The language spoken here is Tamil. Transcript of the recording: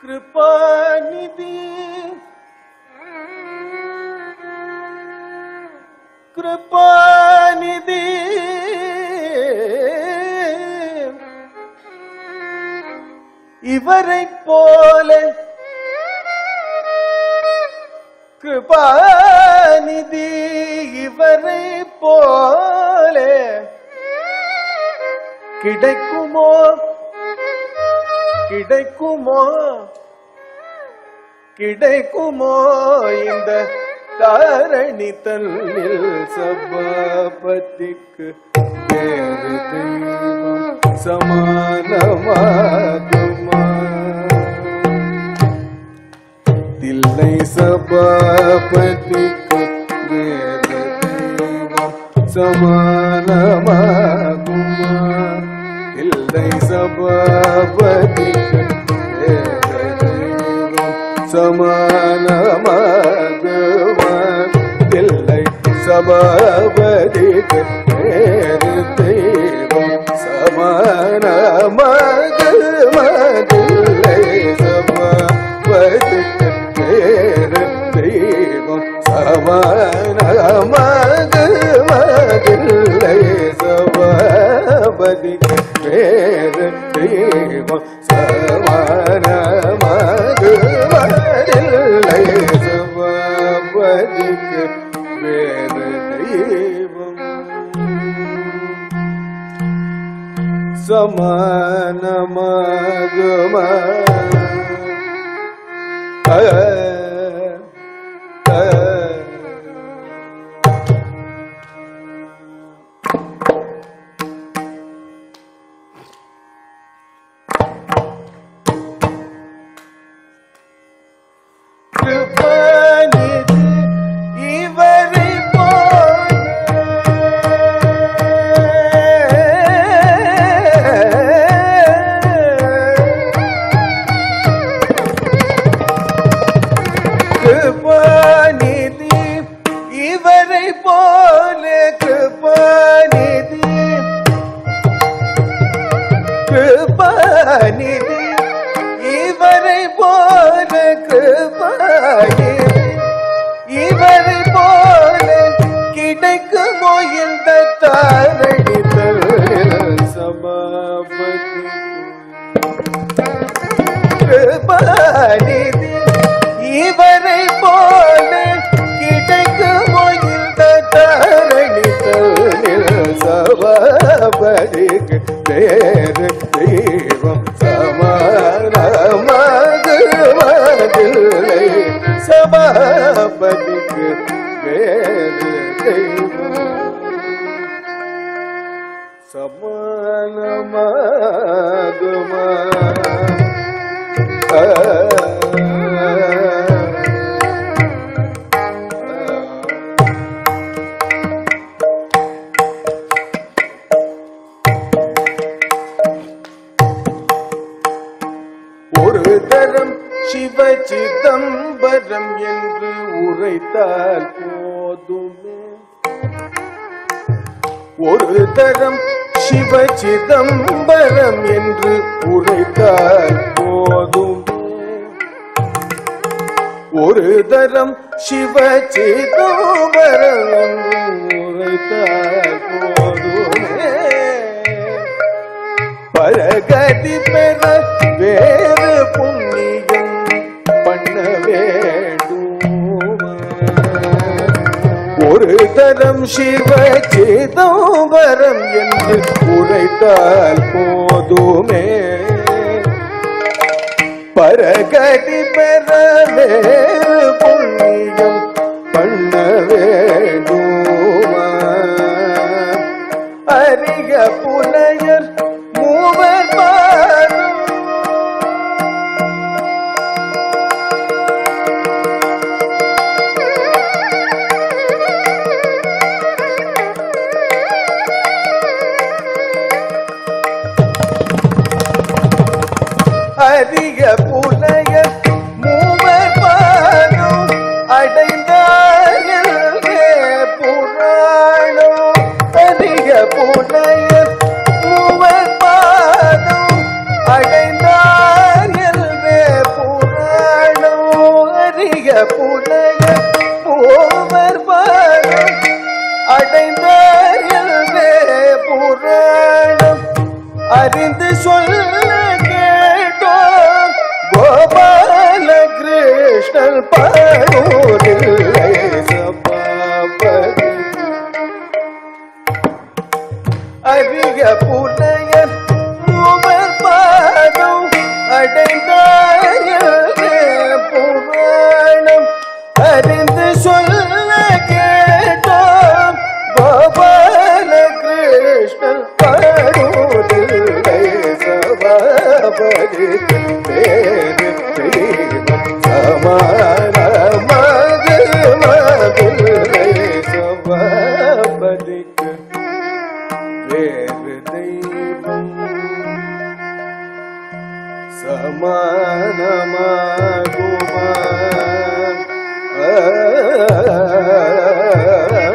कृपानिधि कृपानिधि இவரைப் போல கிருபாநிதி இவரைப் போல கிடைக்குமோ கிடைக்குமோ கிடைக்குமோ இந்த தாரணி தன்னில் சபாபதிக்கு வேறு தெய்வம் சமானமாகுமா தில்லை சபாபதிக்கு வேறு தெய்வம் சமானமாகுமா தில்லை சபாபதிக்கு வேறு தெய்வம் சமானமாகுமா தில்லை சபாபதிக்கு வேறு தெய்வம் சமானமாகுமா தில்லை சபாபதிக்கு வேறு தெய்வம் சமானமாகுமதில்லை சபாபதிக்கு வேறு தெய்வம் சமானமாகுமதில்லை சபாபதிக்கு வேறு தெய்வம் சமானமாகுமா கிருபாநிதி இவரை கிருபாநிதி இவரை போல கிருபாநிதி கிருபாநிதி இவரை போல கிருபாநிதி இவரை போல கிடைக்குமோ இந்த தாரணி தருணில் சமாபதி கிருபாநிதி இவரை போல கிடைக்குமோ இந்த தாரணி தருணில் சமாபதிக்கு வேறு தெய்வம் சமானமாகுவதில்லை சபாபதிக்கு வேறு தெய்வம் சமானமாகுமா ஒரு தரம் சிவ சிதம்பரம் என்று உரைத்தால் போதுமே ஒரு தரம் சிவ சிதம்பரம் என்று உரைத்தால் போதுமே ஒரு தரம் சிவ சிதம்பரம் என்று உரைத்தால் போதுமே பரகதி பெற வேறு புண்ணியம் பண்ண வேண்டும் ஒரு தரம் சிவ சிதம்பரம் என்று உரைத்தால் போதுமே பரகதி பெற வேறு புண்ணியம் பண்ண வேண்டுமா அரிய புனையர் மூவர் பாடும் அரிய புனையர் மூவர் பாடும் அடைந்தாயே புராணம் அரிய புனையர் சமானமாகுமா